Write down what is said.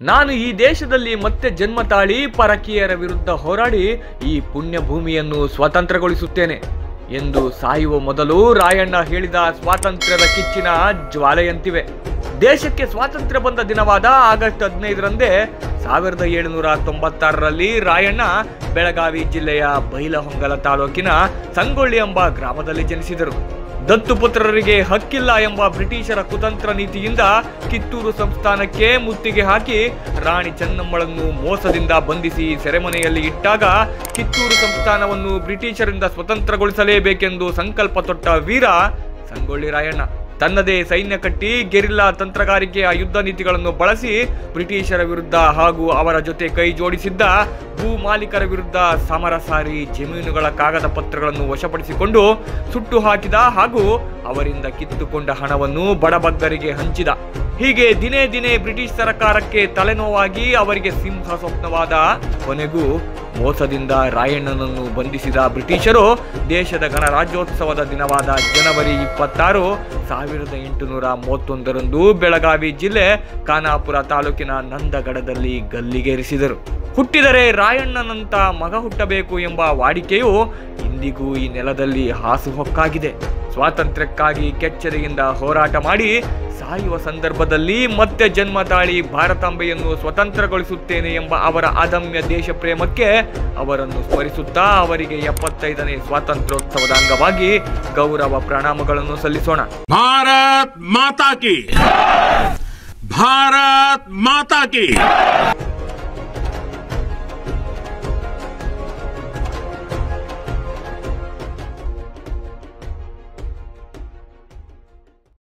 ನಾನು ಈ ದೇಶದಲ್ಲಿ ಮತ್ತೆ ಜನ್ಮ ತಾಳಿ ಪರಕೀಯರ ವಿರುದ್ಧ ಹೋರಾಡಿ ಈ ಪುಣ್ಯ ಭೂಮಿಯನ್ನು ಸ್ವತಂತ್ರಗೊಳಿಸುತ್ತೇನೆ ಎಂದು ಸಾಯುವ ಮೊದಲು ರಾಯಣ್ಣ ಹೇಳಿದ ಸ್ವಾತಂತ್ರ್ಯದ ಕಿಚ್ಚಿನ ಜ್ವಾಲೆಯಂತಿವೆ ದೇಶಕ್ಕೆ ಸ್ವಾತಂತ್ರ್ಯ ಬಂದ ದಿನವಾದ ಆಗಸ್ಟ್ ಹದಿನೈದರಂದೇ ಸಾವಿರದ ಏಳುನೂರ ತೊಂಬತ್ತಾರರಲ್ಲಿ ರಾಯಣ್ಣ ಬೆಳಗಾವಿ ಜಿಲ್ಲೆಯ ಬೈಲಹೊಂಗಲ ತಾಲೂಕಿನ ಸಂಗೊಳ್ಳಿ ಎಂಬ ಗ್ರಾಮದಲ್ಲಿ ಜನಿಸಿದರು ದತ್ತುಪುತ್ರರಿಗೆ ಹಕ್ಕಿಲ್ಲ ಎಂಬ ಬ್ರಿಟಿಷರ ಕುತಂತ್ರ ನೀತಿಯಿಂದ ಕಿತ್ತೂರು ಸಂಸ್ಥಾನಕ್ಕೆ ಮುತ್ತಿಗೆ ಹಾಕಿ ರಾಣಿ ಚೆನ್ನಮ್ಮಳನ್ನು ಮೋಸದಿಂದ ಬಂಧಿಸಿ ಸೆರೆಮನೆಯಲ್ಲಿ ಇಟ್ಟಾಗ ಕಿತ್ತೂರು ಸಂಸ್ಥಾನವನ್ನು ಬ್ರಿಟಿಷರಿಂದ ಸ್ವತಂತ್ರಗೊಳಿಸಲೇಬೇಕೆಂದು ಸಂಕಲ್ಪ ತೊಟ್ಟ ವೀರ ಸಂಗೊಳ್ಳಿ ರಾಯಣ್ಣ ತನ್ನದೇ ಸೈನ್ಯ ಕಟ್ಟಿ ಗೆರಿಲ್ಲಾ ತಂತ್ರಗಾರಿಕೆಯ ಯುದ್ಧ ನೀತಿಗಳನ್ನು ಬಳಸಿ ಬ್ರಿಟಿಷರ ವಿರುದ್ಧ ಹಾಗೂ ಅವರ ಜೊತೆ ಕೈ ಜೋಡಿಸಿದ್ದ ಭೂ ಮಾಲೀಕರ ವಿರುದ್ಧ ಸಮರ ಸಾರಿ ಜಮೀನುಗಳ ಕಾಗದ ಪತ್ರಗಳನ್ನು ವಶಪಡಿಸಿಕೊಂಡು ಸುಟ್ಟು ಹಾಕಿದ ಹಾಗೂ ಅವರಿಂದ ಕಿತ್ತುಕೊಂಡ ಹಣವನ್ನು ಬಡಬಗ್ಗರಿಗೆ ಹಂಚಿದ ಹೀಗೆ ದಿನೇ ದಿನೇ ಬ್ರಿಟಿಷ್ ಸರ್ಕಾರಕ್ಕೆ ತಲೆನೋವಾಗಿ ಅವರಿಗೆ ಸಿಂಹ ಸ್ವಪ್ನವಾದ ಕೊನೆಗೂ ಮೋಸದಿಂದ ರಾಯಣ್ಣನನ್ನು ಬಂಧಿಸಿದ ಬ್ರಿಟಿಷರು ದೇಶದ ಗಣರಾಜ್ಯೋತ್ಸವದ ದಿನವಾದ ಜನವರಿ ಇಪ್ಪತ್ತಾರು ಸಾವಿರದ ಎಂಟುನೂರ ಮೂವತ್ತೊಂದರಂದು ಬೆಳಗಾವಿ ಜಿಲ್ಲೆ ಖಾನಾಪುರ ತಾಲೂಕಿನ ನಂದಗಡದಲ್ಲಿ ಗಲ್ಲಿಗೇರಿಸಿದರು ಹುಟ್ಟಿದರೆ ರಾಯಣ್ಣನಂತ ಮಗ ಹುಟ್ಟಬೇಕು ಎಂಬ ವಾಡಿಕೆಯು ಇಂದಿಗೂ ಈ ನೆಲದಲ್ಲಿ ಹಾಸುಹೊಕ್ಕಾಗಿದೆ ಸ್ವಾತಂತ್ರ್ಯಕ್ಕಾಗಿ ಕೆಚ್ಚೆದೆಯಿಂದ ಹೋರಾಟ ಮಾಡಿ ಸಾಯುವ ಸಂದರ್ಭದಲ್ಲಿ ಮತ್ತೆ ಜನ್ಮ ತಾಳಿ ಭಾರತಾಂಬೆಯನ್ನು ಸ್ವತಂತ್ರಗೊಳಿಸುತ್ತೇನೆ ಎಂಬ ಅವರ ಅದಮ್ಯ ದೇಶ ಪ್ರೇಮಕ್ಕೆ ಅವರನ್ನು ಸ್ಮರಿಸುತ್ತಾ ಅವರಿಗೆ ಎಪ್ಪತ್ತೈದನೇ ಸ್ವಾತಂತ್ರ್ಯೋತ್ಸವದ ಅಂಗವಾಗಿ ಗೌರವ ಪ್ರಣಾಮಗಳನ್ನು ಸಲ್ಲಿಸೋಣ भारत माता की भारत माता की